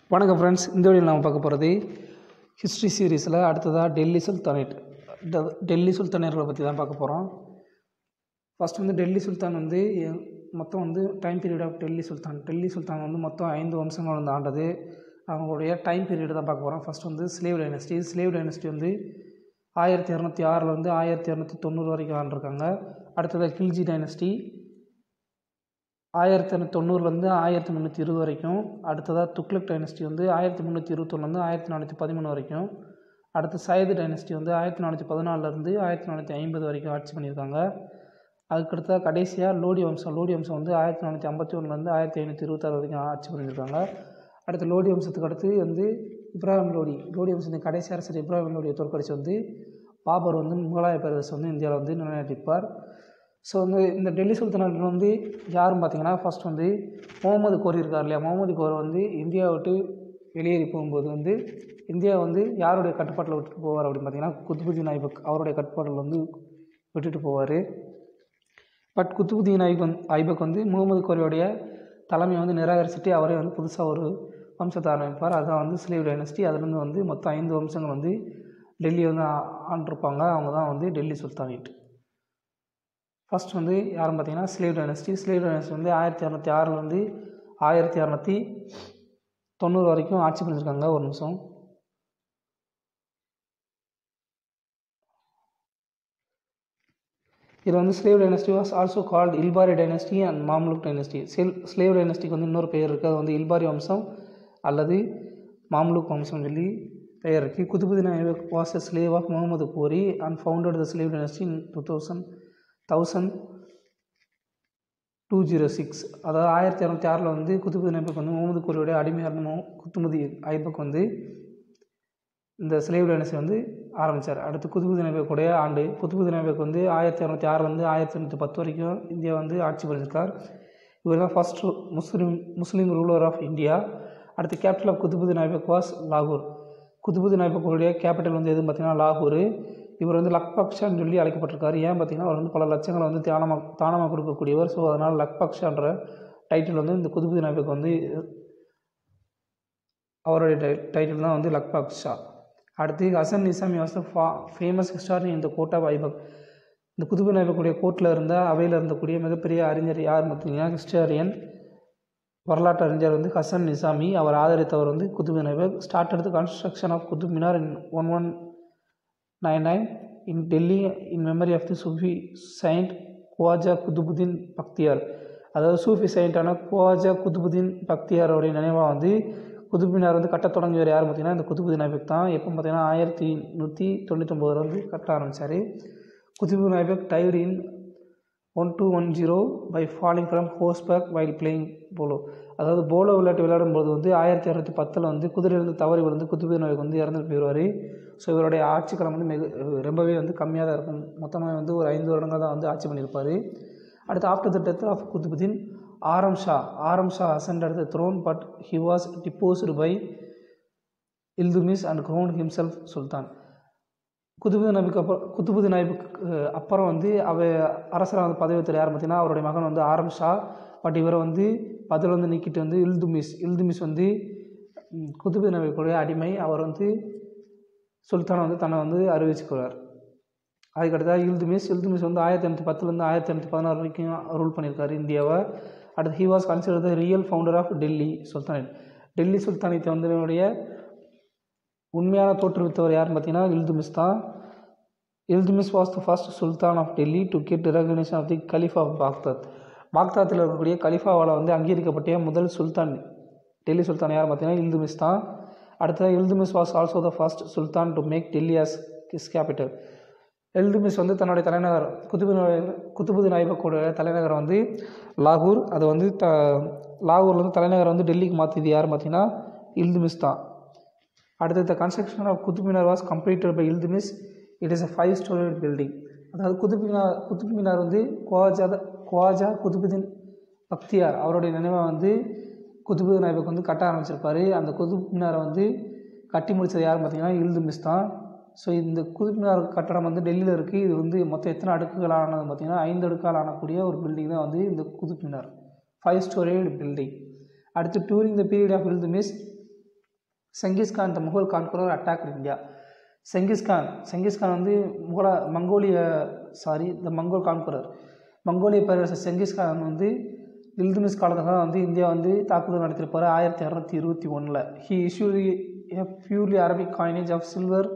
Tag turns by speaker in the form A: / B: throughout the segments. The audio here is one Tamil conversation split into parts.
A: வணக்கம் ஃப்ரெண்ட்ஸ் இந்த வீடியோவில் நம்ம பார்க்க போகிறது ஹிஸ்ட்ரி சீரீஸில் அடுத்ததாக டெல்லி சுல்தானேட் ட- டெல்லி சுல்தானேட்களை பற்றி தான் பார்க்க போகிறோம் ஃபர்ஸ்ட் வந்து டெல்லி சுல்தான் வந்து எ- மொத்தம் வந்து time period of Delhi sultan Delhi sultan வந்து மொத்தம் ஐந்து வம்சங்கள் வந்து ஆண்டது அவங்களுடைய டைம் பீரியட் தான் பார்க்க போகிறோம் ஃபர்ஸ்ட் வந்து ஸ்லேவ் டைனஸ்டி ஸ்லேவ் டைனஸ்டி வந்து ஆயிரத்தி இரநூத்தி ஆறிலேருந்து ஆயிரத்தி இரநூத்தி தொண்ணூறு வரைக்கும் ஆண்டிருக்காங்க அடுத்ததாக கில்ஜி டைனஸ்டி ஆயிரத்தி இரநூத்தி தொண்ணூறுலேருந்து ஆயிரத்தி முந்நூற்றி இருபது வரைக்கும் அடுத்ததாக துக்ளக் டைனஸ்டி வந்து ஆயிரத்தி முந்நூற்றி இருபத்தொன்னுலேருந்து ஆயிரத்தி நானூற்றி பதிமூணு வரைக்கும் அடுத்து சையது டைனஸ்டி வந்து ஆயிரத்தி நானூற்றி பதினாலிருந்து ஆயிரத்தி நானூற்றி ஐம்பது வரைக்கும் ஆட்சி பண்ணியிருக்காங்க அதுக்கடுத்தா கடைசியாக லோடி வம்சம் லோடி வம்சம் வந்து ஆயிரத்தி நானூற்றி ஐம்பத்தி ஒன்றுலேருந்து ஆயிரத்தி ஐநூற்றி இருபத்தாறு வரைக்கும் ஆட்சி பண்ணியிருக்காங்க அடுத்து லோடி வம்சத்துக்கு அடுத்து வந்து இப்ராஹிம் லோடி லோடி வம்சத்தின் கடைசி அரசர் இப்ராஹிம் லோடியை தோற்கடிச்சு வந்து பாபர் வந்து முகலாய பேரரசு வந்து இந்தியாவில் வந்து நிலைநாட்டியிருப்பார் ஸோ வந்து இந்த டெல்லி சுல்தானேட் வந்து யாருன்னு பார்த்தீங்கன்னா ஃபர்ஸ்ட் வந்து முகமது கோரி இருக்கார் இல்லையா முகமது கோர் வந்து இந்தியாவை விட்டு வெளியேறி போகும்போது வந்து இந்தியா வந்து யாருடைய கட்டுப்பாட்டில் விட்டுட்டு போவார் அப்படின்னு பார்த்தீங்கன்னா குத்துபுதீன் ஐபக் அவருடைய கட்டுப்பாட்டில் வந்து விட்டுட்டு போவார் பட் குத்துபுதீன் ஐபக் வந்து ஐபக் வந்து முகமது கோரியோடைய தலைமையை வந்து நிராகரிச்சுட்டு அவரே வந்து புதுசாக ஒரு வம்சத்தை ஆரம்பிப்பார் அதுதான் வந்து ஸ்லீவ் டைனஸ்டி அதுலேருந்து வந்து மொத்தம் ஐந்து வம்சங்கள் வந்து டெல்லியை வந்து ஆ- ஆண்டிருப்பாங்க அவங்க தான் வந்து டெல்லி சுல்தானேட் ஃபர்ஸ்ட் வந்து யாருன்னு பார்த்தீங்கன்னா ஸ்லேவ் டைனஸ்டி ஸ்லேவ் டைனஸ்டி வந்து ஆயிரத்தி இரநூத்தி ஆறுலேருந்து ஆயிரத்தி இரநூத்தி தொண்ணூறு வரைக்கும் ஆட்சி பண்ணியிருக்காங்க ஒரு நிமிஷம் இது வந்து slave dynasty was also called Ilbari dynasty and Mamluk dynasty செல் ஸ்லேவ் டைனஸ்டிக்கு வந்து இன்னொரு பெயர் இருக்குது அது வந்து இல்பாரி வம்சம் அல்லது மாம்லுக் வம்சம் சொல்லி பெயர் இருக்குது Qutbuddin Aibak was a slave of Muhammad Ghori and founded the slave dynasty in two thousand thousand two zero six அதாவது ஆயிரத்தி இரநூத்தி ஆறில் வந்து குத்துபுதீன் ஐபக் வந்து முகமது கோரியோடைய அடிமையாக இருந்த மு- குத்துமதி ஐபக் வந்து இந்த ஸ்லேவ் டைனஸ்டி வந்து ஆரம்பித்தார் அடுத்து குத்துபுதீன் ஐபக்குடைய ஆண்டு குத்துபுதீன் ஐபக் வந்து ஆயிரத்தி இரநூத்தி ஆறுலேருந்து ஆயிரத்தி இரநூத்தி பத்து வரைக்கும் இந்தியா வந்து ஆட்சி பண்ணியிருக்கார் இவர் தான் first Muslim Muslim ruler of India அடுத்து capital of Qutbuddin Aibak was லாகூர் குத்துபுதீன் ஐபக்குடைய கேபிட்டல் வந்து எதுன்னு பார்த்தீங்கன்னா லாகூர் இவர் வந்து லக்பக்ஷான்னு சொல்லி அழைக்கப்பட்டிருக்காரு ஏன் பார்த்தீங்கன்னா அவர் வந்து பல லட்சங்களை வந்து தானமாக தானமாக கொடுக்கக்கூடியவர் ஸோ அதனால் லக்பக்ஷான்ற டைட்டில் வந்து இந்த குத்துபுதீன் ஐபக் வந்து அவருடைய டை டைட்டில் தான் வந்து லக்பாக் ஷா அடுத்து ஹசன் நிசாமி வாஸ் ஃபா ஃபேமஸ் ஹிஸ்டாரியன் இந்த கோட் ஆஃப் ஐபக் இந்த குதுபின் ஐபக்குடைய கோர்ட்டில் இருந்த அவையில் இருந்தக்கூடிய மிகப்பெரிய அறிஞர் யார் பார்த்தீங்கன்னா ஹிஸ்டாரியன் வரலாற்று அறிஞர் வந்து ஹசன் நிசாமி அவர் ஆதரித்தவர் வந்து குதுபின் ஐபக் ஸ்டார்ட் எடுத்து construction of Qutub Minar in one one nine nine in Delhi in memory of the Sufi saint Khwaja Qutbuddin Bakhtiyar அதாவது சூஃபி saintஆன குவாஜா குதுபுதீன் பக்தியாரோடைய நினைவாக வந்து குதுபினார் வந்து கட்டத் தொடங்கியவர் யார் பார்த்தீங்கன்னா இந்த குதுபுதீன் ஐபக் தான் எப்போ பார்த்தீங்கன்னா ஆயிரத்தி நூற்றி தொண்ணூத்தொம்பதுல வந்து கட்ட ஆரம்பித்தார் Qutbuddin Aibak died in one two one zero by falling from horseback while playing polo அதாவது போலோ விளையாட்டு விளையாடும்போது வந்து ஆயிரத்தி இரநூத்தி பத்தில் வந்து குதிரையிலிருந்து தவறி விழுந்து குத்துபுதீன் ஐபக் வந்து இறந்து போயிடுவார் ஸோ இவருடைய ஆட்சி காலம் வந்து மிக ரொம்பவே வந்து கம்மியாக தான் இருக்கும் மொத்தமாக வந்து ஒரு ஐந்து வருடங்கள் தான் வந்து ஆட்சி பண்ணியிருப்பார் அடுத்து after the death of Qutbuddin Aram Shah Aram Shah ascended the throne but he was deposed by Iltutmish and crowned himself sultan Qutbuddin நபிக்கு அப்புறம் குத்துபுதீன் நபிக்கு அப்புறம் வந்து அவ அரசராக வந்து பதவி ஏற்ற யார் பார்த்தீங்கன்னா அவருடைய மகன் வந்து ஆரம் ஷா பட் இவரை வந்து பதில் வந்து நீக்கிட்டு வந்து இல்துமிஸ் இல்துமிஸ் வந்து ம், குத்துபுதீன் நபிக்குடைய அடிமை அவர் வந்து சுல்தான் வந்து தன்னை வந்து அறிவிச்சுக்கிறார் அதுக்கடுத்தா இல்துமிஸ் இல்துமிஸ் வந்து ஆயிரத்தி எண்ணூற்றி பத்துலேருந்து ஆயிரத்தி எண்ணூற்றி பதினாறு வரைக்கும் ரூல் பண்ணியிருக்காரு இந்தியாவை அடுத்து he was consider the real founder of Delhi sultanate Delhi sultanate வந்தவனுடைய உண்மையான தோற்றுவித்தவர் யாருன்னு பார்த்தீங்கன்னா இல்துமிஸ் தான் Iltutmish was the first sultan of Delhi to get recognition of the Khalifa of Baghdad பாக்தாத்தில் இருக்கக்கூடிய கலிஃபாவால் வந்து அங்கீகரிக்கப்பட்ட முதல் சுல்தான் டெல்லி சுல்தான் யார் பார்த்தீங்கன்னா இல்துமிஸ் தான் அடுத்தது Iltutmish was also the first sultan to make Delhi as his capital Iltutmish வந்து தன்னுடைய தலைநகர் குத்துபுதீன் குத்துபுதீன் ஐபக்கோட தலைநகரம் வந்து லாகூர் அது வந்து த லாகூர்ல இருந்து தலைநகர் வந்து டெல்லிக்கு மாற்றியது யார் பார்த்தீங்கன்னா இல்துமிஸ் தான் அடுத்து the construction of Qutub Minar was completed by Iltutmish it is a five storey building அதாவது குதுப் மினார் குதுப் மினார் வந்து குவாஜா குவாஜா குதுபுதீன் பக்தியார் அவருடைய நினைவாக வந்து குதுபுதீன் ஐபக் வந்து கட்ட ஆரம்பிச்சிருப்பாரு அந்த குதுப் மினாரை வந்து கட்டி முடிச்சது யார் பார்த்தீங்கன்னா இல்துமிஸ் தான் ஸோ இந்த குதுப் மினார் கட்டடம் வந்து டெல்லியில் இருக்குது இது வந்து மொத்தம் எத்தனை அடுக்குகள் ஆனது பார்த்தீங்கன்னா ஐந்து அடுக்கால் ஆனக்கூடிய ஒரு பில்டிங் தான் வந்து இந்த Qutub Minar five storeyed building அடுத்து during the period of Iltutmish Genghis Khan the Mughal conqueror attack India Genghis Khan Genghis Khan வந்து முகலா மங்கோலிய சாரி த மங்கோல் கான்குரர் மங்கோலிய பேரரசர் செங்கிஸ்கான் வந்து இல்துமிஸ் காலத்தில் தான் வந்து இந்தியா வந்து தாக்குதல் நடத்திருப்பார் ஆயிரத்தி இரநூத்தி இருபத்தி ஒன்றில் he issue a purely Arabic coinage of silver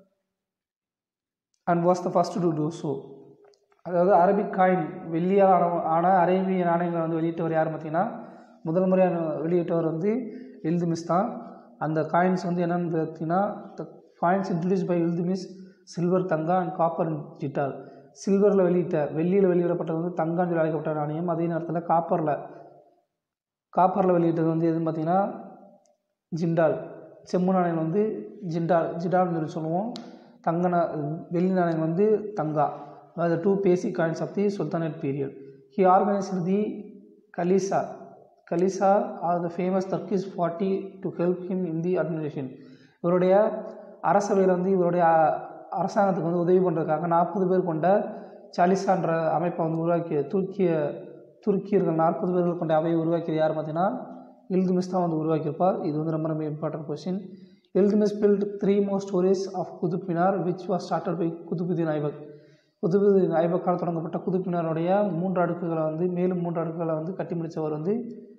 A: and was the first to do so அதாவது அரபிக் காயின் வெள்ளியால் ஆன ஆன அரேபிய நாணயங்களை வந்து வெளியிட்டவர் யார் பார்த்தீங்கன்னா முதல் முறையான வெளியிட்டவர் வந்து இல்துமிஸ் தான் அந்த காயின்ஸ் வந்து என்னென்னு பார்த்தீங்கன்னா the coins introduce by Iltutmish silver tanka and copper jital சில்வரில் வெளியிட்ட வெள்ளியில் வெளியிடப்பட்டது வந்து தங்கான்னு சொல்லி அழைக்கப்பட்ட நாணயம் அதே நேரத்தில் காப்பரில் காப்பரில் வெளியிட்டது வந்து எதுன்னு பார்த்தீங்கன்னா ஜிண்டால் செம்மு நாணயம் வந்து ஜிண்டால் ஜிடால்னு சொல்லி சொல்லுவோம் தங்க நா வெள்ளி நாணயம் வந்து தங்கா அதாவது two basic coins of the sultanate period he organised the Chalisa Chalisa are the famous Turks forty to help him in the administration இவருடைய அரசவையில் வந்து இவருடைய அரசாங்கத்துக்கு வந்து உதவி பண்ணுறதுக்காக நாற்பது பேர் கொண்ட சாலிசான்ற அமைப்பை வந்து உருவாக்கிய துருக்கிய துருக்கியர்கள் நாற்பது பேர்கள் கொண்ட அவையை உருவாக்கியது யார் பார்த்தீங்கன்னா இல்துமிஸ் தான் வந்து உருவாக்கியிருப்பார் இது வந்து ரொம்ப ரொம்ப important question Iltutmish built three more stories of Qutub Minar which was started by Qutbuddin Aibak Qutbuddin ஐபக்கால் தொடங்கப்பட்ட குதுப் மினாருடைய மூன்று அடுக்குகளை வந்து மேலும் மூன்று அடுக்குகளை வந்து கட்டி முடித்தவர் வந்து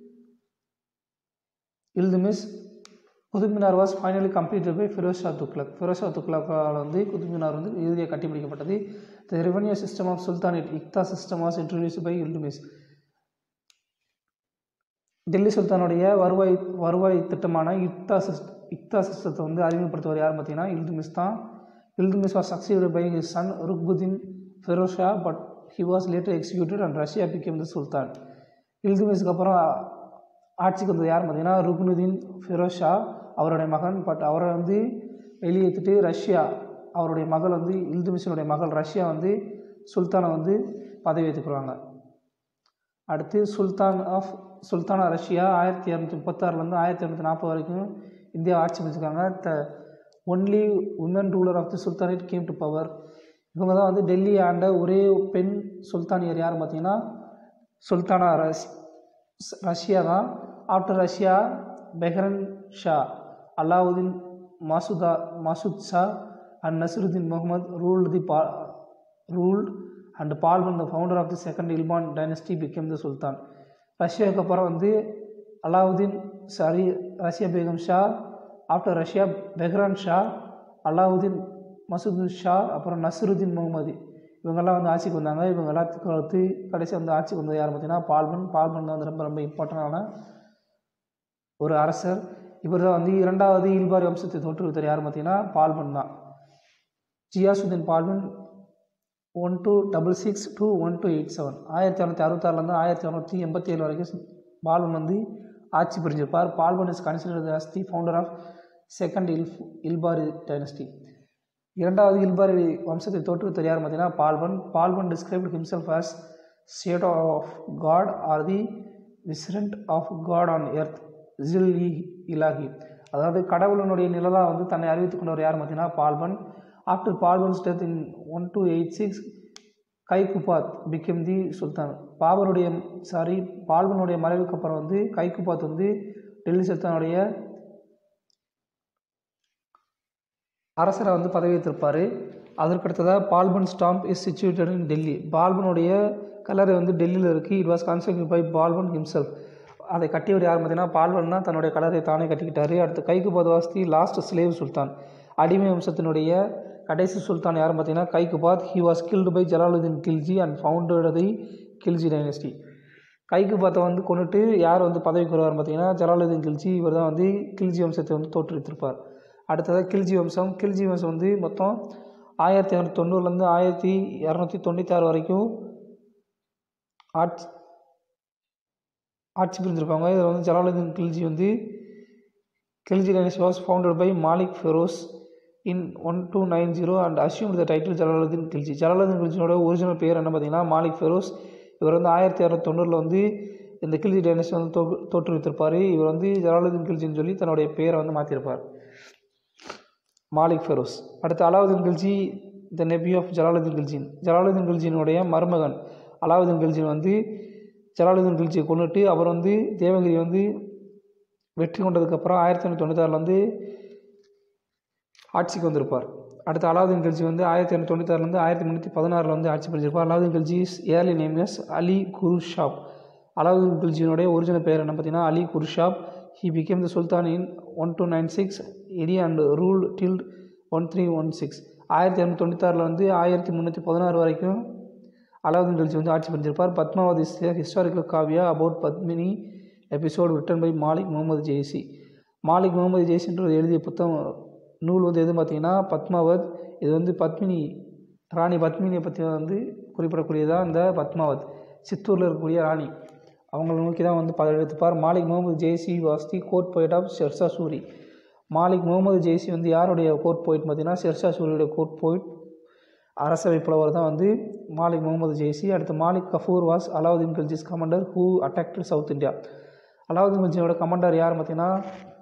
A: Iltutmish Qutub Minar was finally completed by Firoz Shah Tughlaq Firoz Shah துக்லக்கால் வந்து குதுப் மினார் வந்து இறுதியாக கட்டி முடிக்கப்பட்டது the revenue system of sultanate iqta system was introduce by Iltutmish Delhi சுல்தானுடைய வருவாய் வருவாய் திட்டமான இக்தா சிஸ்ட் இக்தா சிஸ்டத்தை வந்து அறிமுகப்படுத்துவர் யார் பார்த்தீங்கன்னா இல்துமிஸ் தான் Iltutmish was succeeded by his son Ruknuddin Firoz Shah but he was later executed and Razia became the sultan இல்துமிஸ்க்கு அப்புறம் ஆட்சிக்கு வந்தது யார் பார்த்தீங்கன்னா ருக்னுதீன் ஃபிரோஸ் ஷா அவருடைய மகன் பட் அவரை வந்து வெளியேற்றிட்டு ரஷ்யா அவருடைய மகள் வந்து இல்துமிஷனுடைய மகள் ரஷ்யா வந்து சுல்தானை வந்து பதவி ஏற்றுக்குறாங்க அடுத்து சுல்தான் ஆஃப் சுல்தானா ரஷ்யா ஆயிரத்தி இரநூத்தி முப்பத்தாறுலேருந்து ஆயிரத்தி இரநூத்தி நாற்பது வரைக்கும் இந்தியா ஆட்சி அமைச்சிருக்காங்க the only woman ruler of the sultanate came to power இவங்க தான் வந்து டெல்லி ஆண்ட ஒரே பெண் சுல்தானியர் யார் பார்த்தீங்கன்னா சுல்தானா ரஷ் ரஷ்யா தான் ஆஃப்டர் ரஷ்யா பெஹ்ரன் ஷா அலாவுதீன் மாசுதா Masud Shah and Nasiruddin Muhammad ruled the பா ruled and Balban the founder of the second Ilbari dynasty became the sultan ரஷ்யாவுக்கு அப்புறம் வந்து அலாவுதீன் சாரி ரஷ்யா பேகம் ஷா ஆஃப்டர் ரஷ்யா பெஹ்ரான் ஷா அலாவுதீன் மசூது ஷா அப்புறம் நசருதீன் முகமது இவங்கெல்லாம் வந்து ஆட்சிக்கு வந்தாங்க இவங்க எல்லாத்துக்கும் அடுத்து கடைசி வந்து ஆட்சிக்கு வந்தது யார் பார்த்தீங்கன்னா பால்பன் பால்பன் தான் வந்து ரொம்ப ரொம்ப இம்பார்ட்டண்டான ஒரு அரசர் இவர் தான் வந்து இரண்டாவது இல்பாரி வம்சத்தை தோற்றுவித்தார் யார் பார்த்தீங்கன்னா பால்பன் தான் Ghiyasuddin Balban one two double six two one two eight seven ஆயிரத்தி இரநூத்தி அறுபத்தாறுலேருந்து ஆயிரத்தி இரநூத்தி எண்பத்தி ஏழு வரைக்கும் பால்பன் வந்து ஆட்சி புரிஞ்சிருப்பார் Balban is considered as the founder of second இல் இல்பாரி டைனஸ்டி இரண்டாவது இல்பாரி வம்சத்தை தோற்றுவித்தவர் யார் பார்த்தீங்கன்னா Balban Balban described himself as state of God or the vicegerent of God on earth Zil e இலாகி அதாவது கடவுளனுடைய நிழலாக வந்து தன்னை அறிவித்துக் கொண்டவர் யார் பார்த்தீங்கன்னா Balban after Balban's death in one two eight six Kaiqubad became the sultan பாபருடைய சாரி பால்பனுடைய மறைவுக்கு அப்புறம் வந்து கைகுபாத் வந்து டெல்லி சுல்தானுடைய அரசரை வந்து பதவி ஏற்றிருப்பார் அதற்கடுத்ததாக Balban stamp is situated in Delhi பால்பனுடைய கலரை வந்து டெல்லியில் இருக்குது it was constructed by Balban himself அதை கட்டியவர் யார் பார்த்தீங்கன்னா பால்பன் தான் தன்னுடைய கலரை தானே கட்டிக்கிட்டாரு அடுத்து கைக்கு பதவாஸ்தி லாஸ்ட் ஸ்லேவ் சுல்தான் அடிமை வம்சத்தினுடைய கடைசி சுல்தான் யார் பார்த்தீங்கன்னா Kaiqubad he was killed by Jalaluddin Khilji and founded the Khilji dynasty கைகுபாத்தை வந்து கொண்டுட்டு யார் வந்து பதவிக்கு வருவார் பார்த்தீங்கன்னா ஜலாலுதீன் கில்ஜி இவர் தான் வந்து கில்ஜி வம்சத்தை வந்து தோற்றுவித்திருப்பார் அடுத்ததாக கில்ஜி வம்சம் கில்ஜி வம்சம் வந்து மொத்தம் ஆயிரத்தி இரநூத்தி தொண்ணூறுலேருந்து ஆயிரத்தி இரநூத்தி தொண்ணூற்றி ஆறு வரைக்கும் ஆட்சி ஆட்சி புரிஞ்சிருப்பாங்க இதில் வந்து ஜலாலுதீன் கில்ஜி வந்து Khilji dynasty was founded by Malik Firoz in one two nine zero and assume the title Jalaluddin Khilji Jalaluddin கில்ஜியோட ஒரிஜினல் பேர் என்ன பார்த்தீங்கன்னா மாலிக் ஃபெரோஸ் இவர் வந்து ஆயிரத்தி இரநூத்தி தொண்ணூறில் வந்து இந்த கில்ஜி டைனஸ்டி வந்து தோ தோற்றுவித்திருப்பார் இவர் வந்து ஜலாலுதீன் கில்ஜின்னு சொல்லி தன்னுடைய பேரை வந்து மாற்றிருப்பார் மாலிக் ஃபெரோஸ் அடுத்து Alauddin Khilji the nephew of Jalaluddin கில்ஜின் ஜலாலுதீன் கில்ஜினுடைய மருமகன் அலாவுதீன் கில்ஜின் வந்து ஜலாலுதீன் கில்ஜியை கொண்டுட்டு அவர் வந்து தேவகிரி வந்து வெற்றி கொண்டதுக்கப்புறம் ஆயிரத்தி தொண்ணூற்றி தொண்ணூத்தாறில் வந்து ஆட்சிக்கு வந்திருப்பார் அடுத்து அலாவுதீன் கில்ஜி வந்து ஆயிரத்தி எண்ணூற்றி தொண்ணூத்தாறுலேருந்து ஆயிரத்தி முந்நூற்றி பதினாறில் வந்து ஆட்சி புரிஞ்சிருப்பார் அலாவுதீன் கில்ஜி ஏர்லி நேம்னஸ் அலி குருஷாப் அலாவுதீன் கில்ஜியினுடைய ஒரிஜினல் பேர் என்ன பார்த்தீங்கன்னா Ali Gurshasp he became the sultan in one two nine six எடி and rule till one three one six ஆயிரத்தி இரநூத்தி தொண்ணூத்தாறில் வந்து ஆயிரத்தி முந்நூற்றி பதினாறு வரைக்கும் அலாவுதீன் கில்ஜி வந்து ஆட்சி புரிஞ்சிருப்பார் Padmavati historical kavya about Padmini episode written by Malik Muhammad Jayasi Malik Muhammad ஜெய்சின்ற எழுதிய புத்தகம் நூல் வந்து எதுன்னு பார்த்தீங்கன்னா பத்மாவத் இது வந்து பத்மினி ராணி பத்மினியை பற்றி வந்து குறிப்பிடக்கூடியதாக இந்த பத்மாவத் சித்தூரில் இருக்கக்கூடிய ராணி அவங்களை நோக்கி தான் வந்து பதவி எடுத்துப்பார் Malik Muhammad Jayasi was the court poet of Sher Shah Suri Malik Muhammad Jayasi வந்து யாருடைய கோர்ட் போயிட் பார்த்தீங்கன்னா ஷெர்ஷா சூரியுடைய கோர்ட் போயிட் அரசவை புலவர் தான் வந்து மாலிக் முகமது ஜெய்சி அடுத்து Malik Kafur was Alauddin Khilji's commander who attacked South India Alauddin கில்ஜியோட கமாண்டர் யார் பார்த்தீங்கன்னா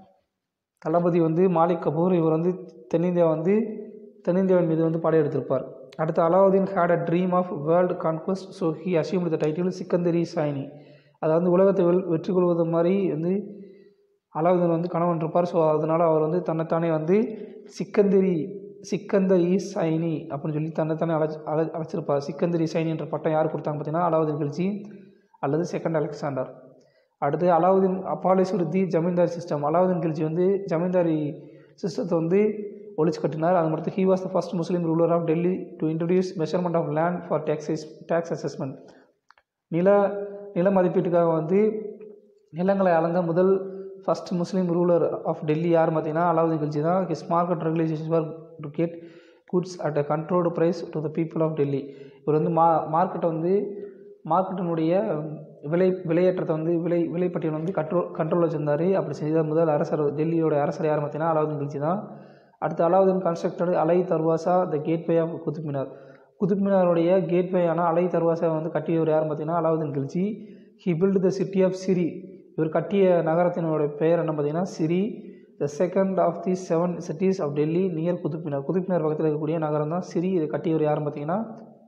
A: தளபதி வந்து மாலிக் கபூர் இவர் வந்து தென்னிந்தியா வந்து தென்னிந்தியாவின் மீது வந்து படையெடுத்திருப்பார் அடுத்து Alauddin had a dream of world conquest so he assume the title Sikandari Sani அதாவது உலகத்தை வெல் வெற்றி கொள்வது மாதிரி வந்து அலாவுதீன் வந்து கணவன் இருப்பார் ஸோ அதனால் அவர் வந்து தன்னைத்தானே வந்து சிக்கந்தரி சிக்கந்தரி சைனி அப்படின்னு சொல்லி தன்னைத்தானே அழைச்சி அழை அழைச்சிருப்பார் சிக்கந்தரி சைனி என்ற பட்டம் யார் கொடுத்தாங்க பார்த்தீங்கன்னா அலாவுதீன் கில்ஜி அல்லது செகண்ட் அலெக்சாண்டர் அடுத்து Alauddin abolish the zamindar system Alauddin Khilji வந்து ஜமீன்தாரி சிஸ்டத்தை வந்து ஒழிச்சு கட்டினார் அது மட்டும் he was the first Muslim ruler of Delhi to introduce measurement of land for taxes tax assessment நில நில மதிப்பீட்டுக்காக வந்து நிலங்களை அளந்த முதல் first Muslim ruler of Delhi யார் பார்த்தீங்கன்னா அலாவுதீன் கில்ஜி தான் his market regulations for to get goods at a controlled price to the people of Delhi இவர் வந்து மா மார்க்கெட்டை வந்து மார்க்கெட்டினுடைய விலை விலையேற்றத்தை வந்து விலை விலைப்பட்டியல் வந்து கண்ட்ரோல் கண்ட்ரோல் வச்சிருந்தார் அப்படி செய்த முதல் அரசர் டெல்லியோட அரசர் யார் பார்த்தீங்கன்னா அலாவுதீன் கில்ஜி தான் அடுத்து Alauddin constructed Alai Darwaza the gateway of Qutub Minar Qutub மினாருடைய கேட்வேயான அலை தர்வாசா வந்து கட்டியவர் யார் பார்த்தீங்கன்னா Alauddin Khilji he built the city of Siri இவர் கட்டிய நகரத்தினுடைய பெயர் என்ன பார்த்தீங்கன்னா Siri the second of the seven cities of Delhi near Qutub Minar Qutub Minar பக்கத்தில் இருக்கக்கூடிய நகரம் தான் சிரி இது கட்டியவர் யாருன்னு பார்த்தீங்கன்னா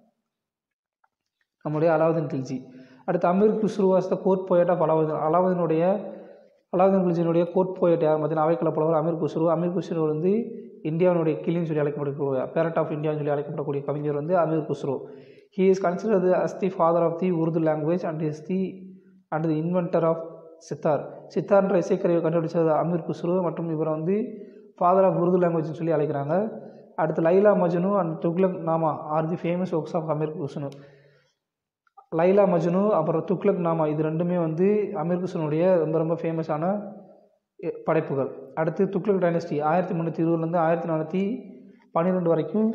A: நம்முடைய அலாவுதீன் கில்ஜி அடுத்து Amir Khusrau was the court poet of Alauddin அலாவுதீனுடைய அலாவுதீன் கில்ஜினுடைய கோர்ட் போயட் யார் பார்த்தீங்கன்னா அவைக்கல புலவர் அமீர் குஸ்ரு அமீர் குஸ்ரு வந்து இந்தியாவினுடைய கிளின்னு சொல்லி அழைக்கப்படக்கூடிய பேரட் ஆஃப் இந்தியான்னு சொல்லி அழைக்கப்படக்கூடிய கவிஞர் வந்து Amir Khusrau he is consider as the father of the Urdu language and is the and the inventor of sitar சித்தார்ன்ற இசைக்கருவியை கண்டுபிடிச்சது அமீர் குஸ்ரு மற்றும் இவரை வந்து ஃபாதர் ஆஃப் உருது லாங்குவேஜ்னு சொல்லி அழைக்கிறாங்க அடுத்து Laila Majnu and Tughlaq Nama are the famous works of Amir Khusrau Laila Majnu அப்புறம் துக்லக் நாமா இது ரெண்டுமே வந்து அமீர் குஸ்னுடைய ரொம்ப ரொம்ப ஃபேமஸான எ- படைப்புகள் அடுத்து துக்ளக் டைனஸ்டி ஆயிரத்தி முந்நூற்றி இருபதுலேருந்து ஆயிரத்தி நானூற்றி பன்னிரெண்டு வரைக்கும்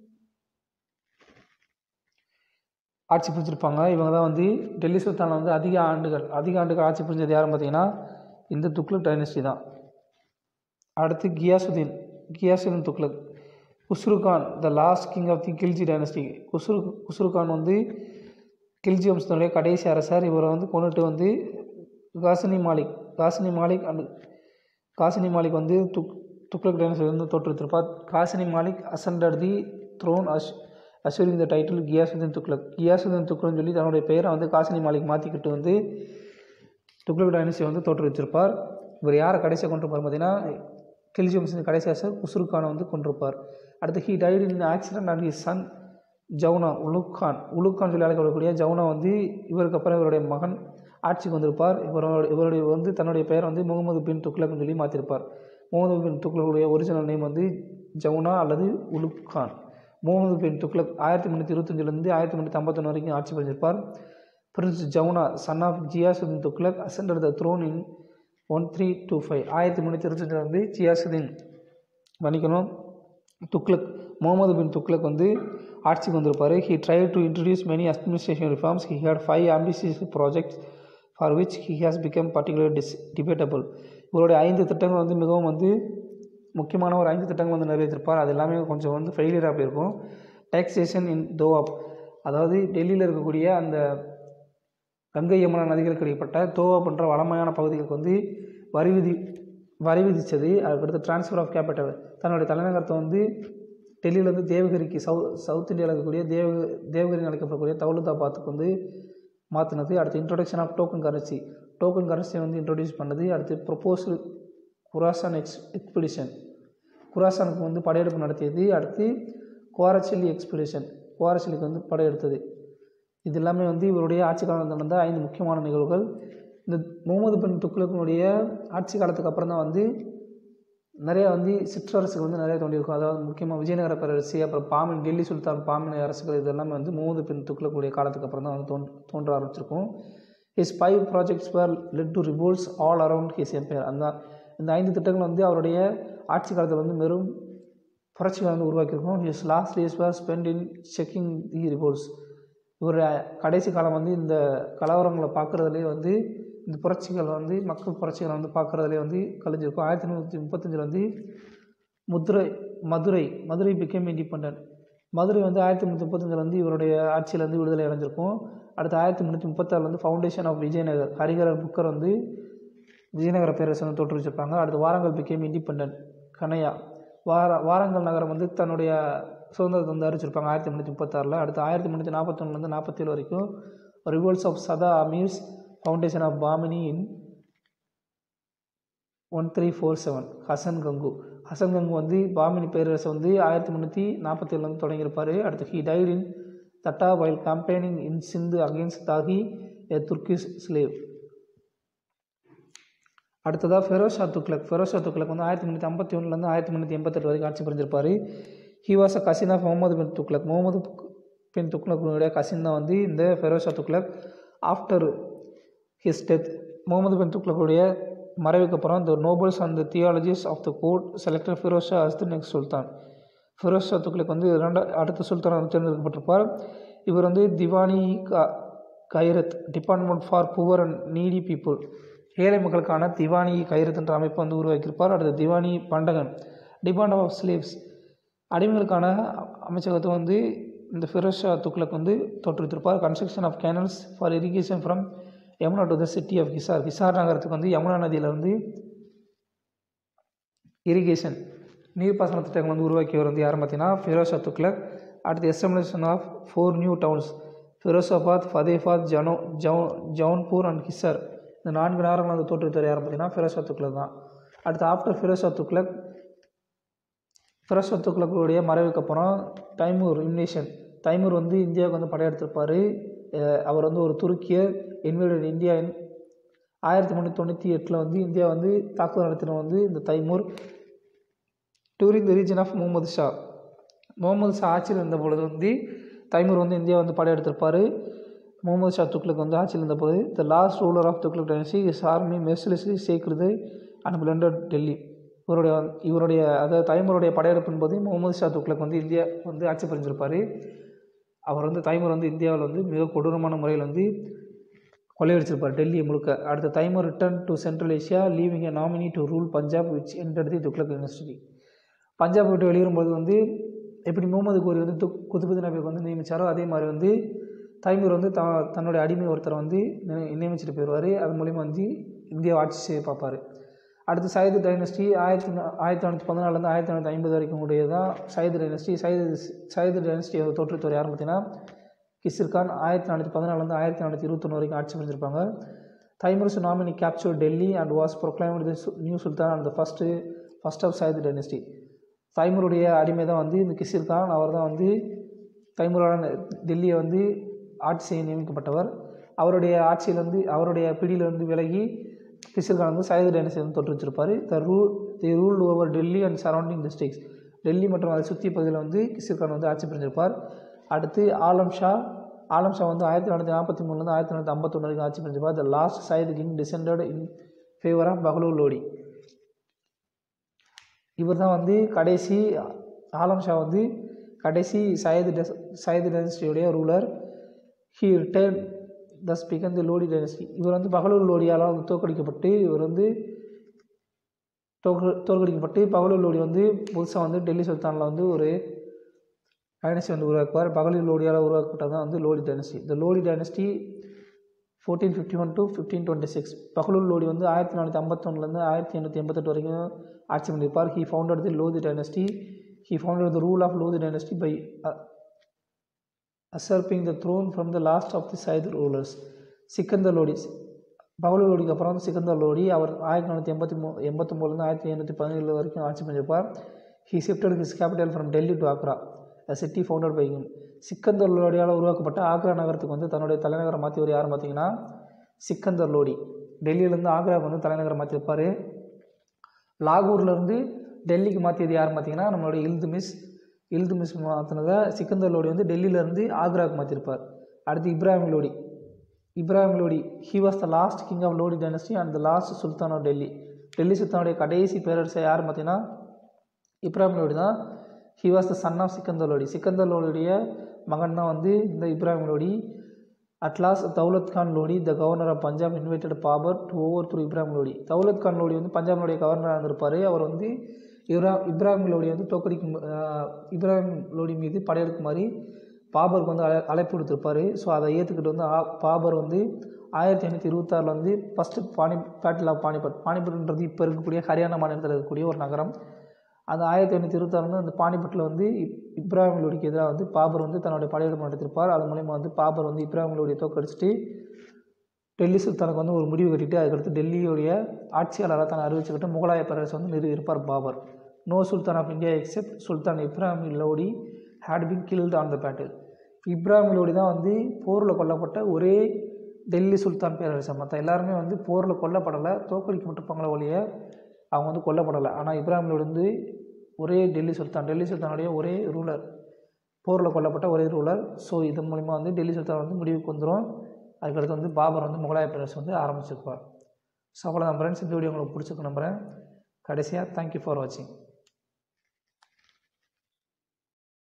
A: ஆட்சி புரிஞ்சிருப்பாங்க இவங்க தான் வந்து டெல்லி சுல்தானில் வந்து அதிக ஆண்டுகள் அதிக ஆண்டுகள் ஆட்சி புரிஞ்சது யாருன்னு பார்த்தீங்கன்னா இந்த துக்ளக் டைனஸ்டி தான் அடுத்து கியாசுதீன் கியாசுதீன் துக்ளக் குஸ்ரு கான் த last king of the Khilji dynasty Khusrau Khusrau Khan வந்து கில்ஜி வம்சத்தினுடைய கடைசி அரசர் இவரை வந்து கொண்டுட்டு வந்து காசினி மாலிக் காசினி மாலிக் அண்ட் காசினி மாலிக் வந்து துக் துக்ளக் டைனஸ்டி வந்து தோற்றுவித்திருப்பார் காசினி மாலிக் அசண்டர் தி thrown அஷ் assuring the title Ghiyasuddin Tughlaq Ghiyasuddin துக்ளக்னு சொல்லி தன்னுடைய பெயரை வந்து காசினி மாலிக் மாற்றிக்கிட்டு வந்து துக்ளக் டைனஸ்டி வந்து தோற்றுவிச்சிருப்பார் இவர் யாரை கடைசியாக கொண்டிருப்பார் பார்த்தீங்கன்னா கில்ஜி வம்சத்தின் கடைசி அரசர் குஸ்ரு கானை வந்து கொண்டிருப்பார் அடுத்து he died in accident and his son Jauna Ulugh Khan Ulugh Khan சொல்லி அழைக்கப்படக்கூடிய ஜவுனா வந்து இவருக்கு அப்புறம் இவருடைய மகன் ஆட்சிக்கு வந்திருப்பார் இவரோட இவருடைய வந்து தன்னுடைய பெயர் வந்து முகமது பின் துக்ளக்னு சொல்லி மாற்றிருப்பார் முகமது பின் துக்ளக்குடைய ஒரிஜினல் நேம் வந்து ஜவுனா அல்லது உலுக் கான் முகமது பின் துக்ளக் ஆயிரத்தி முந்நூற்றி இருபத்தஞ்சிலேருந்து ஆயிரத்தி முந்நூற்றி ஐம்பத்தொன்று வரைக்கும் ஆட்சி புரிஞ்சிருப்பார் prince Jauna son of Ghiyasuddin Tughlaq ascended the throne in one three two five ஆயிரத்தி முந்நூற்றி இருபத்தஞ்சில் வந்து ஜியாசுதீன் மன்னிக்கணும் துக்ளக் முகமது பின் துக்ளக் வந்து ஆட்சிக்கு வந்திருப்பார் he try to introduce many administration reforms he had five ambitious projects for which he has become particularly dis debatable இவருடைய ஐந்து திட்டங்கள் வந்து மிகவும் வந்து முக்கியமான ஒரு ஐந்து திட்டங்கள் வந்து நிறைவேற்றிருப்பார் அது எல்லாமே கொஞ்சம் வந்து ஃபெயிலியராக போயிருக்கும் டேக்ஸேஷன் இன் தோவாப் அதாவது டெல்லியில் இருக்கக்கூடிய அந்த கங்கை யமுனா நதிகளுக்கு இடைப்பட்ட தோவா போன்ற வளமையான பகுதிகளுக்கு வந்து வரி விதி வரி விதித்தது அதுக்கடுத்து ட்ரான்ஸ்ஃபர் ஆஃப் கேபிட்டல் தன்னுடைய தலைநகரத்தை வந்து டெல்லியிலேருந்து தேவகிரிக்கு சவு சவுத் இந்தியாவில் இருக்கக்கூடிய தேவ தேவகிரின்னு அழைக்கப்படக்கூடிய தௌலதாபாத்துக்கு வந்து மாற்றினது அடுத்து introduction of token currency token கரன்சியை வந்து இன்ட்ரடியூஸ் பண்ணது அடுத்து ப்ரொப்போசல் குராசான் எக்ஸ் எக்ஸ்பிடிஷன் குராசானுக்கு வந்து படையெடுப்பு நடத்தியது அடுத்து குவாரச்செல்லி எக்ஸ்பிடிஷன் குவாரச்செல்லிக்கு வந்து படையெடுத்தது இது எல்லாமே வந்து இவருடைய ஆட்சி காலத்தில் நடந்த ஐந்து முக்கியமான நிகழ்வுகள் இந்த முகமது பின் துக்ளக்கினுடைய ஆட்சி காலத்துக்கு அப்புறம் தான் வந்து நிறையா வந்து சிற்றரசுகள் வந்து நிறைய தோண்டியிருக்கும் அதாவது முக்கியமாக விஜயநகர பேரரசு அப்புறம் பாமின் டெல்லி சுல்தான் பாமின் அரசுகள் இது எல்லாமே வந்து முகமது பின் துக்ளக்குடைய காலத்துக்கு அப்புறம் தான் வந்து தோன் தோன்ற ஆரம்பிச்சிருக்கும் his five projects were led to revolts all around his empire அந்த இந்த ஐந்து திட்டங்கள் வந்து அவருடைய ஆட்சி காலத்தில் வந்து வெறும் புரட்சிகளை வந்து உருவாக்கியிருக்கும் his last days were spend in checking the revolts இவர் கடைசி காலம் வந்து இந்த கலவரங்களை பார்க்குறதுலேயே வந்து இந்த புரட்சிகள் வந்து மக்கள் புரட்சிகளை வந்து பார்க்குறதுலே வந்து கழிஞ்சிருக்கும் ஆயிரத்தி நூற்றி முப்பத்தஞ்சில் வந்து முதுரை மதுரை மதுரை பிகேம் இண்டிபெண்ட் மதுரை வந்து ஆயிரத்தி முந்நூற்றி முப்பத்தஞ்சில் வந்து இவருடைய ஆட்சியில் வந்து விடுதலை அடைஞ்சிருக்கும் அடுத்து ஆயிரத்தி முந்நூற்றி முப்பத்தாறில் வந்து ஃபவுண்டேஷன் ஆஃப் விஜயநகர் ஹரிகரன் புக்கர் வந்து விஜயநகர பேரரசை வந்து தோற்றுவிச்சிருப்பாங்க அடுத்து வாரங்கள் பிகேம் இண்டிபெண்ட் கனையா வார வாரங்கல் நகரம் வந்து தன்னுடைய சுதந்திரத்தை வந்து அறிவிச்சிருப்பாங்க ஆயிரத்தி முந்நூற்றி முப்பத்தாறில் அடுத்து ஆயிரத்தி முந்நூற்றி நாற்பத்தொன்னுலேருந்து நாற்பத்தேழு வரைக்கும் revolts of sada amirs foundation of Bahmani in one three four seven Hasan Gangu Hasan கங்கு வந்து பாமினி பேரரசை வந்து ஆயிரத்தி முந்நூற்றி நாற்பத்தேழில் வந்து தொடங்கியிருப்பார் அடுத்து he died in Thatta while campaigning in Sindh against Taghi a Turkish slave அடுத்ததாக ஃபெரோஷா துக்லக் ஃபெரோஷா துக்லக் வந்து ஆயிரத்தி முந்நூற்றி ஐம்பத்தி ஒன்றுலேருந்து ஆயிரத்தி முந்நூற்றி எண்பத்தெட்டு வரைக்கும் ஆட்சி புரிஞ்சிருப்பார் he was a cousin of Muhammad bin Tughlaq Muhammad bin துக்லக்குடைய கசின் தான் வந்து இந்த Firoz Shah Tughlaq after his death Muhammad bin துக்லக்குடைய மறைவுக்கு அப்புறம் the nobles and the theologians of the court selected Firoz Shah as the next sultan Firoz Shah Tughlaq வந்து இரண்டா அடுத்த சுல்தான் தேர்ந்தெடுக்கப்பட்டிருப்பார் இவர் வந்து Diwani ka Khairat department for poor and needy people ஏழை மக்களுக்கான திவானி கைரத் என்ற அமைப்பை வந்து உருவாக்கியிருப்பார் அடுத்து Diwani Bandagan department of slaves அடிமைகளுக்கான அமைச்சகத்தை வந்து இந்த ஃபிரோஷா துக்லக் வந்து தோற்றுவித்திருப்பார் construction of canals for irrigation from Yamuna to the city of Hisar Hisar நகரத்துக்கு வந்து யமுனா நதியில் வந்து இரிகேஷன் நீர்ப்பாசன திட்டங்கள் வந்து உருவாக்கியவர் வந்து யாரும் பார்த்தீங்கன்னா ஃபிரோஷா துக்லக் அடுத்து establishment of four new towns Firozabad Fatehabad ஜனோ ஜவு ஜவுன்பூர் அண்ட் கிசார் இந்த நான்கு நகரங்கள் வந்து தோற்றுவித்தவர் யாரும் பார்த்தீங்கன்னா ஃபிரோஷா துக்லக் தான் அடுத்து ஆஃப்டர் ஃபிரோஷா துக்லக் ஃபிரோஷா துக்லக்குடைய மறைவுக்கு அப்புறம் தைமூர் இன்வேஷன் தைமூர் வந்து இந்தியாவுக்கு வந்து படையெடுத்திருப்பார் அவர் வந்து ஒரு துருக்கியர் இன்வேடட் இந்தியா ஆயிரத்தி முந்நூற்றி தொண்ணூற்றி எட்டில் வந்து இந்தியா வந்து தாக்குதல் நடத்தின வந்து இந்த Timur during the reign of Muhammad Shah Muhammad Shah ஆட்சியில் இருந்த பொழுது வந்து தைமூர் வந்து இந்தியா வந்து படையெடுத்திருப்பார் முகமது ஷா துக்லக் வந்து ஆட்சியில் இருந்தபோது the last ruler of Tughlaq dynasty his army mercilessly sacked and plundered Delhi இவருடைய இவருடைய அதாவது தைமூருடைய படையெடுப்பின் போது முகமது ஷா துக்லக் வந்து இந்தியா வந்து ஆட்சி புரிஞ்சிருப்பார் அவர் வந்து தைமூர் வந்து இந்தியாவில் வந்து மிக கொடூரமான முறையில் வந்து கொள்ளையடிச்சிருப்பார் டெல்லியை முழுக்க அடுத்த Timur return to central Asia leaving a nominee to rule Punjab which ended the Tughlaq university Punjab விட்டு வெளியேறும்போது வந்து எப்படி முகமது கோரி வந்து துக் குதுபுதீன் ஐபக் வந்து நியமித்தாரோ அதே மாதிரி வந்து தைமூர் வந்து த தன்னுடைய அடிமை ஒருத்தரை வந்து நியமிச்சுட்டு போயிடுவார் அது மூலிமா வந்து இந்தியா ஆட்சி செய்ய பார்ப்பார் அடுத்து சையது டைனஸ்டி ஆயிரத்தி ஆயிரத்தி தொள்ளாயிரத்தி பதினாலேருந்து ஆயிரத்தி தொள்ளாயிரத்தி ஐம்பது வரைக்கும் உடையது தான் சையது டைனஸ்டி சையது சையது டைனஸ்டி தோற்றுத்தவர் யாருன்னு பார்த்தீங்கன்னா கிசிர் கான் ஆயிரத்தி தொள்ளாயிரத்தி பதினாலேருந்து ஆயிரத்தி தொள்ளாயிரத்தி இருபத்தொன்று வரைக்கும் ஆட்சி புரிஞ்சிருப்பாங்க Timur's nominee capture Delhi and was proclaimed the new sultan and first first of Sayyid dynasty தைமூருடைய அடிமை தான் வந்து இந்த கிசிர் கான் அவர் தான் வந்து தைமூரான டெல்லியை வந்து ஆட்சி செய்ய நியமிக்கப்பட்டவர் அவருடைய ஆட்சியிலேருந்து அவருடைய பிடியிலிருந்து விலகி கிசிர்கான் வந்து சையது டைனஸ்டி வந்து தொற்று வச்சிருப்பார் the rule the rule over Delhi and surrounding districts Delhi மற்றும் அதை சுற்றி பகுதியில் வந்து கிசிர்கான் வந்து ஆட்சி புரிஞ்சிருப்பார் அடுத்து ஆலம் ஷா ஆலம் ஷா வந்து ஆயிரத்தி தொள்ளாயிரத்தி நாற்பத்தி மூணுலேருந்து ஆயிரத்தி தொள்ளாயிரத்தி ஐம்பத்தொன்று வரைக்கும் ஆட்சி புரிஞ்சிருப்பார் the last Sayyid king descended in favour of Bahlul Lodi இவர் தான் வந்து கடைசி ஆலம் ஷா வந்து கடைசி சையது டெஸ் சையது டைனஸ்டியுடைய ruler he retired thus began the Lodi dynasty இவர் வந்து பகலூர் லோடியால் வந்து தோற்கடிக்கப்பட்டு இவர் வந்து தோற்க தோற்கடிக்கப்பட்டு பகலூர் லோடி வந்து புதுசாக வந்து டெல்லி சுல்தானில் வந்து ஒரு டைனஸ்டி வந்து உருவாக்குவார் பகலூர் லோடியால் உருவாக்கப்பட்டது தான் வந்து லோடி டைனஸ்டி இந்த Lodi dynasty fourteen fifty one to fifteen twenty six Bahlul Lodi வந்து ஆயிரத்தி நானூற்றி ஐம்பத்தொன்னுலேருந்து ஆயிரத்தி எண்ணூற்றி எண்பத்தெட்டு வரைக்கும் ஆட்சி பண்ணியிருப்பார் he founded the Lodi dynasty he founded the rule of Lodi dynasty by usurping the throne from the last of the Sayyid rulers. Sikandar Lodi. Bahlul லோடிக்கு அப்புறம் வந்து சிக்கந்தர் லோடி அவர் ஆயிரத்தி நானூற்றி எண்பத்தி மூ எண்பத்தொம்போதுலேருந்து ஆயிரத்தி எண்ணூற்றி பதினேழு வரைக்கும் ஆட்சி பண்ணியிருப்பார் he shifted his capital from Delhi to Agra the city founded by him Sikandar லோடியால் உருவாக்கப்பட்ட ஆக்ரா நகரத்துக்கு வந்து தன்னுடைய தலைநகரை மாற்றியவர் யார் பார்த்தீங்கன்னா சிக்கந்தர் லோடி டெல்லியிலேருந்து ஆக்ராவுக்கு வந்து தலைநகரை மாற்றிருப்பார் லாகூர்லேருந்து டெல்லிக்கு மாற்றியது யார் பார்த்தீங்கன்னா நம்மளுடைய இல்துமிஸ் இல்துமிஸ் மாற்றினதை சிக்கந்தர் லோடி வந்து டெல்லியிலேருந்து ஆக்ராவுக்கு மாற்றிருப்பார் அடுத்து Ibrahim Lodi Ibrahim Lodi he was the last king of Lodi dynasty and the last sultan of Delhi Delhi சுல்தானுடைய கடைசி பேரரசர் யார் பார்த்தீங்கன்னா இப்ராஹிம் லோடி தான் he was the son of Sikandar Lodi Sikandar லோடியுடைய மகன் தான் வந்து இந்த Ibrahim Lodi at last Daulat Khan Lodi the governor of Punjab invited Babur to overthrow Ibrahim Lodi Daulat Khan Lodi வந்து பஞ்சாபினுடைய கவர்னராக இருந்திருப்பார் அவர் வந்து இப்ரா இப்ராஹிம் லோடி வந்து தோக்கடிக்கும் ஆஹ், இப்ராஹிம் லோடி மீது படையெடுக்குமாறு பாபருக்கு வந்து அழை அழைப்பு கொடுத்துருப்பாரு ஸோ அதை ஏற்றுக்கிட்டு வந்து ஆ- பாபர் வந்து ஆயிரத்தி ஐநூற்றி இருபத்தாறில் வந்து ஃபஸ்ட்டு பானி பேட்டில் ஆஃப் பானிபட் பானிபட்ன்றது இப்போ இருக்கக்கூடிய ஹரியானா மாநிலத்தில் இருக்கக்கூடிய ஒரு நகரம் அந்த ஆயிரத்தி ஐநூற்றி இருபத்தாறு வந்து அந்த பானிபட்டில் வந்து இப் இப்ராஹிம் லோடிக்கு எதிராக வந்து பாபர் வந்து தன்னுடைய படையெடுப்பு நடத்திருப்பார் அது மூலயமா வந்து பாபர் வந்து இப்ராஹிம் லோடியை தோக்கடிச்சிட்டு டெல்லி சுல்தானுக்கு வந்து ஒரு முடிவு கட்டிட்டு அதுக்கடுத்து டெல்லியுடைய ஆட்சியாளராக தான் அறிவிச்சுக்கிட்டு முகலாய பேரரசு வந்து நிறுவியிருப்பார் Babur no sultan of India except sultan Ibrahim Lodi had been killed on the battle Ibrahim Lodi தான் வந்து போரில் கொல்லப்பட்ட ஒரே டெல்லி சுல்தான் பேரரசர் மற்ற எல்லாருமே வந்து போரில் கொல்லப்படலை தோற்கடிக்கப்பட்டிருப்பாங்களே ஒழிய அவங்க வந்து கொல்லப்படலை ஆனால் இப்ராஹிம் லோடி வந்து ஒரே டெல்லி சுல்தான் டெல்லி சுல்தானுடைய ஒரே ரூலர் போரில் கொல்லப்பட்ட ஒரே ரூலர் ஸோ இதன் மூலிமா வந்து டெல்லி சுல்தான் வந்து முடிவுக்கு வந்துடும் அதுக்கடுத்து வந்து பாபர் வந்து முகலாய பேரரசு வந்து ஆரம்பிச்சிருப்பார் ஸோ அவ்வளோ ஃப்ரெண்ட்ஸ் இந்த வீடியோ உங்களுக்கு பிடிச்சிருக்கு நம்புகிறேன் கடைசியாக தேங்க்யூ ஃபார் வாட்சிங்